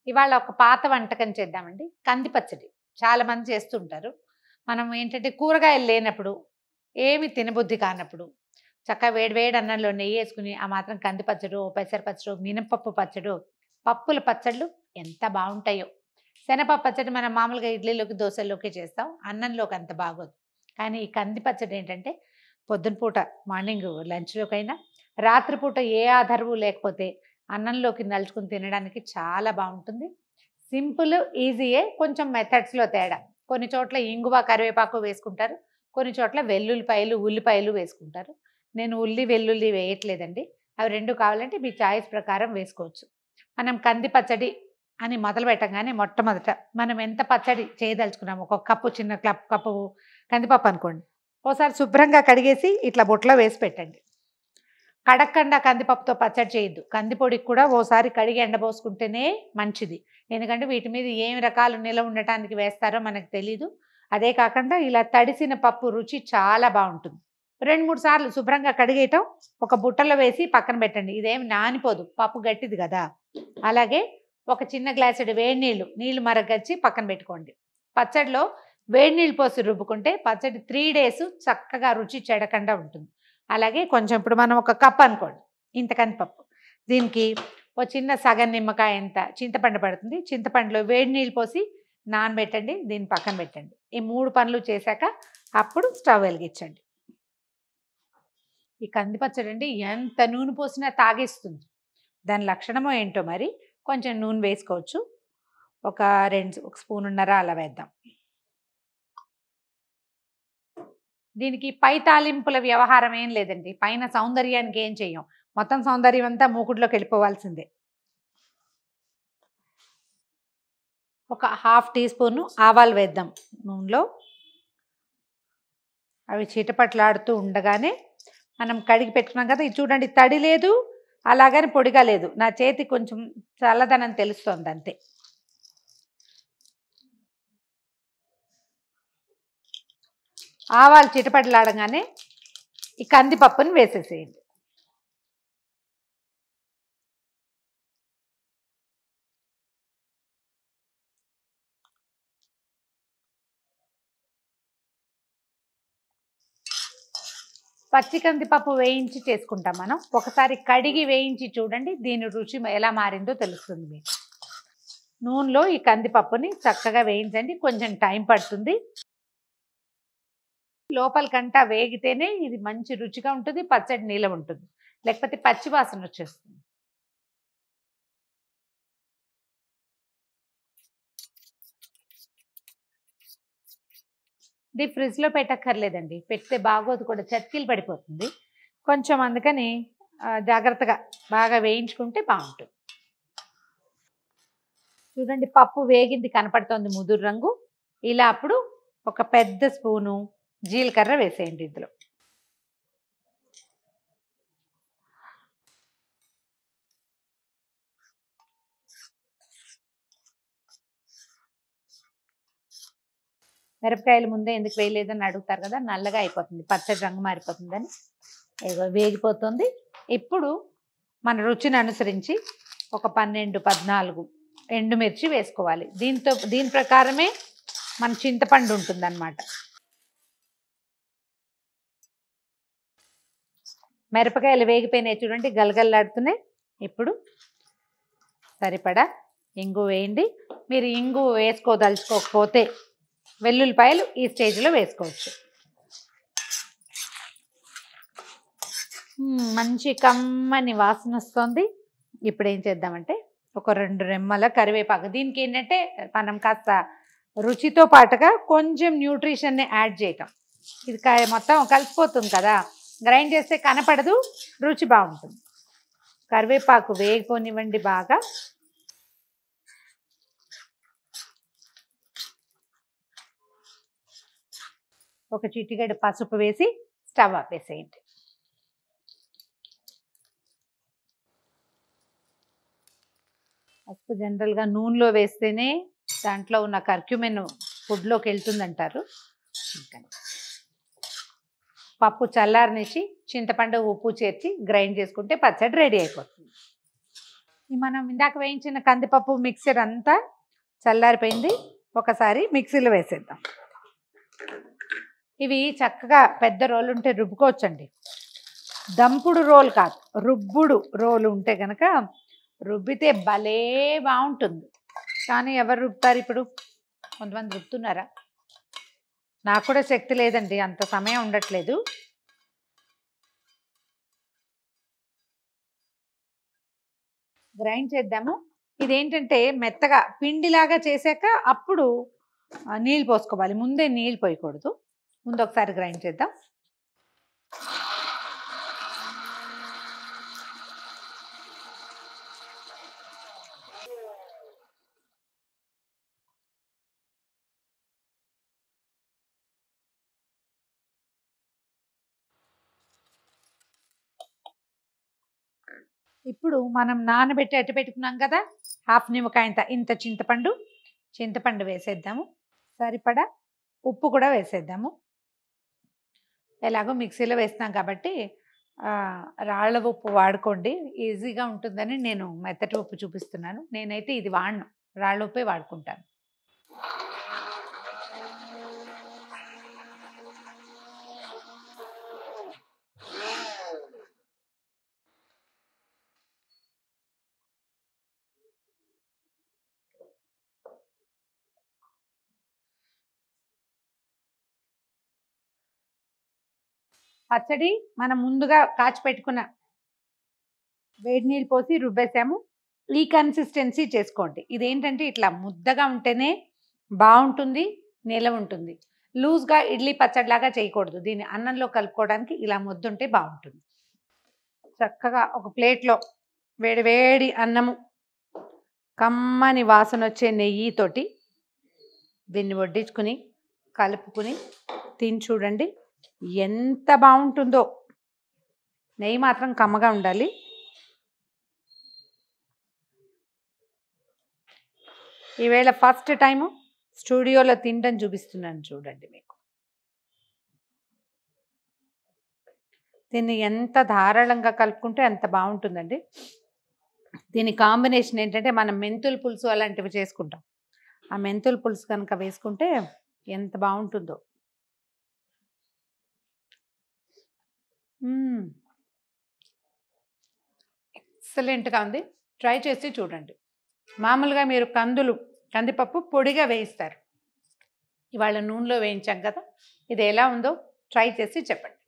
ఇవాళ ఒక పాత వంటకం చేద్దామండి కంది పచ్చడి చాలా మంది చేస్తుంటారు మనం ఏంటంటే కూరగాయలు లేనప్పుడు ఏమి తినబుద్ధి కానప్పుడు చక్కగా వేడి వేడి అన్నంలో నెయ్యి వేసుకుని ఆ మాత్రం కంది పచ్చడు పెసర పచ్చడు మినపప్పు పచ్చడు పప్పుల పచ్చళ్ళు ఎంత బాగుంటాయో శనగపప్పు పచ్చడి మనం మామూలుగా ఇడ్లీలోకి దోశల్లోకి చేస్తాం అన్నంలోకి అంత బాగోదు కానీ ఈ కంది పచ్చడి ఏంటంటే పొద్దున పూట మార్నింగ్ లంచ్లోకైనా రాత్రిపూట ఏ ఆధారము లేకపోతే అన్నంలోకి నలుచుకుని తినడానికి చాలా బాగుంటుంది సింపుల్ ఈజీయే కొంచెం మెథడ్స్లో తేడా కొన్ని చోట్ల ఇంగువ కరివేపాకు వేసుకుంటారు కొన్ని చోట్ల వెల్లుల్లిపాయలు ఉల్లిపాయలు వేసుకుంటారు నేను ఉల్లి వెల్లుల్లి వేయట్లేదండి అవి రెండు కావాలంటే మీ చాయిస్ ప్రకారం వేసుకోవచ్చు మనం కంది పచ్చడి అని మొదలు పెట్టగానే మొట్టమొదట మనం ఎంత పచ్చడి చేయదలుచుకున్నాము ఒక కప్పు చిన్న క్లప్ కప్పు కందిపప్పు అనుకోండి ఓసారి శుభ్రంగా కడిగేసి ఇట్లా బుట్టలో వేసి పెట్టండి కడక్కండా కందిపప్పుతో పచ్చడి చేయొద్దు కందిపొడికి కూడా ఓసారి కడిగి ఎండబోసుకుంటేనే మంచిది ఎందుకంటే వీటి మీద ఏమి రకాలు నిలవ ఉండటానికి వేస్తారో మనకు తెలీదు అదే కాకుండా ఇలా తడిసిన పప్పు రుచి చాలా బాగుంటుంది రెండు మూడు సార్లు శుభ్రంగా కడిగేయటం ఒక బుట్టలో వేసి పక్కన పెట్టండి ఇదేమి నానిపోదు పప్పు గట్టిది కదా అలాగే ఒక చిన్న గ్లాసుడు వేడి నీళ్ళు నీళ్ళు మరగచ్చి పక్కన పెట్టుకోండి పచ్చడిలో వేడి నీళ్ళు పోసి రుబ్బుకుంటే పచ్చడి త్రీ డేస్ చక్కగా రుచి చెడకుండా ఉంటుంది అలాగే కొంచెం ఇప్పుడు మనం ఒక కప్ అనుకోండి ఇంత కందిపప్పు దీనికి ఒక చిన్న సగం నిమ్మకాయ ఎంత చింతపండు పడుతుంది చింతపండులో వేడి నీళ్ళు పోసి నానబెట్టండి దీన్ని పక్కన పెట్టండి ఈ మూడు పనులు చేశాక అప్పుడు స్టవ్ వెలిగించండి ఈ కంది పచ్చడి అండి ఎంత నూనె పోసినా తాగేస్తుంది దాని లక్షణమో ఏంటో మరి కొంచెం నూనె వేసుకోవచ్చు ఒక రెండు ఒక స్పూన్ ఉన్నర అలా వేద్దాం దీనికి పై తాలింపుల వ్యవహారం ఏం లేదండి పైన సౌందర్యానికి ఏం చెయ్యం మొత్తం సౌందర్యం అంతా మూకుడులోకి వెళ్ళిపోవాల్సిందే ఒక హాఫ్ టీ స్పూన్ ఆవాలు వేద్దాం నూనెలో అవి చిటపట్లాడుతూ ఉండగానే మనం కడిగి పెట్టుకున్నాం కదా ఇది చూడండి తడి లేదు అలాగని పొడిగా లేదు నా చేతి కొంచెం చల్లదనం తెలుస్తోంది అంతే ఆవాలు చిటపటలాడగానే ఈ కందిపప్పుని వేసేసేయండి పచ్చి కందిపప్పు వేయించి చేసుకుంటాం మనం ఒకసారి కడిగి వేయించి చూడండి దీని రుచి ఎలా మారిందో తెలుస్తుంది మీకు నూనెలో ఈ కందిపప్పుని చక్కగా వేయించండి కొంచెం టైం పడుతుంది లోపలికంటా వేగితేనే ఇది మంచి రుచిగా ఉంటుంది పచ్చడి నీళ్ళ ఉంటుంది లేకపోతే పచ్చి వాసన వచ్చేస్తుంది ఇది ఫ్రిడ్జ్లో పెట్టక్కర్లేదండి పెడితే బాగోదు కూడా చతికిలు పడిపోతుంది కొంచెం అందుకని ఆ, జాగ్రత్తగా బాగా వేయించుకుంటే బాగుంటుంది చూడండి పప్పు వేగింది కనపడుతోంది ముదురు రంగు ఇలా అప్పుడు ఒక పెద్ద స్పూను జీలకర్ర వేసేయండి ఇందులో మిరపకాయలు ముందే ఎందుకు వేయలేదని అడుగుతారు కదా నల్లగా అయిపోతుంది పచ్చడి రంగు మారిపోతుందని ఏదో వేగిపోతుంది ఇప్పుడు మన రుచిని అనుసరించి ఒక పన్నెండు పద్నాలుగు ఎండుమిర్చి వేసుకోవాలి దీంతో దీని ప్రకారమే మన చింతపండు ఉంటుందన్నమాట మిరపకాయలు వేగిపోయినాయి చూడండి గలగల్లాడుతున్నాయి ఇప్పుడు సరిపడా ఇంగు వేయండి మీరు ఇంగు వేసుకోదలుచుకోకపోతే వెల్లుల్లిపాయలు ఈ స్టేజ్లో వేసుకోవచ్చు మ్మ్, మంచి కమ్మని వాసన వస్తుంది ఇప్పుడు ఏం చేద్దామంటే ఒక రెండు రెమ్మల కరివేపాకు దీనికి ఏంటంటే మనం కాస్త రుచితో పాటుగా కొంచెం న్యూట్రిషన్ని యాడ్ చేయటం ఇది క- మొత్తం కలిసిపోతుంది కదా గ్రైండ్ చేస్తే కనపడదు రుచి బాగుంటుంది కరివేపాకు వేగిపోనివ్వండి బాగా ఒక చిటికెడు పసుపు వేసి స్టవ్ ఆపేసేయండి పసుపు జనరల్గా నూనెలో వేస్తేనే దాంట్లో ఉన్న కర్క్యూమెన్ ఫుడ్లోకి వెళ్తుందంటారు అందుకని. పప్పు చల్లారనిచ్చి చింతపండు ఉప్పు చేర్చి గ్రైండ్ చేసుకుంటే పచ్చడి రెడీ అయిపోతుంది ఈ మనం ఇందాక వేయించిన కందిపప్పు మిక్సర్ అంతా చల్లారిపోయింది ఒకసారి మిక్సీలో వేసేద్దాం ఇవి చక్కగా పెద్ద రోలు ఉంటే రుబ్బుకోవచ్చండి దంపుడు రోల్ కాదు రుబ్బుడు రోలు ఉంటే కనుక రుబ్బితే భలే బాగుంటుంది కానీ ఎవరు రుబ్బుతారు ఇప్పుడు కొంతమంది రుబ్బుతున్నారా నాకు కూడా శక్తి లేదండి అంత సమయం ఉండట్లేదు గ్రైండ్ చేద్దాము ఇదేంటంటే మెత్తగా పిండిలాగా చేశాక అప్పుడు ఆ, నీళ్ళు పోసుకోవాలి ముందే నీళ్ళు పోయకూడదు ముందు ఒకసారి గ్రైండ్ చేద్దాం ఇప్పుడు మనం నానబెట్టి అట్టు పెట్టుకున్నాం కదా హాఫ్ నిమ్మకాయ ఇంత ఇంత చింతపండు చింతపండు వేసేద్దాము సరిపడా ఉప్పు కూడా వేసేద్దాము ఎలాగో మిక్సీలో వేస్తాం కాబట్టి ఆ, రాళ్ళ ఉప్పు వాడుకోండి ఈజీగా ఉంటుందని నేను మెత్తటి ఉప్పు చూపిస్తున్నాను నేనైతే ఇది వాడను రాళ్ళ ఉప్పే వాడుకుంటాను పచ్చడి మనం ముందుగా కాచి పెట్టుకున్న వేడి నీళ్ళు పోసి రుబ్బేసాము ఈ కన్సిస్టెన్సీ చేసుకోండి ఇదేంటంటే ఇట్లా ముద్దగా ఉంటేనే బాగుంటుంది నిలవ ఉంటుంది లూజ్గా ఇడ్లీ పచ్చడిలాగా చేయకూడదు దీన్ని అన్నంలో కలుపుకోవడానికి ఇలా ముద్దుంటే బాగుంటుంది చక్కగా ఒక ప్లేట్లో వేడి వేడి అన్నము కమ్మని వాసన వచ్చే నెయ్యితోటి దీన్ని వడ్డించుకుని కలుపుకుని తిని చూడండి ఎంత బాగుంటుందో నెయ్యి మాత్రం కమ్మగా ఉండాలి ఈవేళ ఫస్ట్ టైము స్టూడియోలో తినడం చూపిస్తున్నాను చూడండి మీకు దీన్ని ఎంత ధారాళంగా కలుపుకుంటే అంత బాగుంటుందండి దీని కాంబినేషన్ ఏంటంటే మనం మెంతుల పులుసు అలాంటివి చేసుకుంటాం ఆ మెంతుల పులుసు కనుక వేసుకుంటే ఎంత బాగుంటుందో ఎక్సలెంట్గా ఉంది ట్రై చేసి చూడండి మామూలుగా మీరు కందులు కందిపప్పు పొడిగా వేయిస్తారు ఇవాళ నూనెలో వేయించాం కదా ఇది ఎలా ఉందో ట్రై చేసి చెప్పండి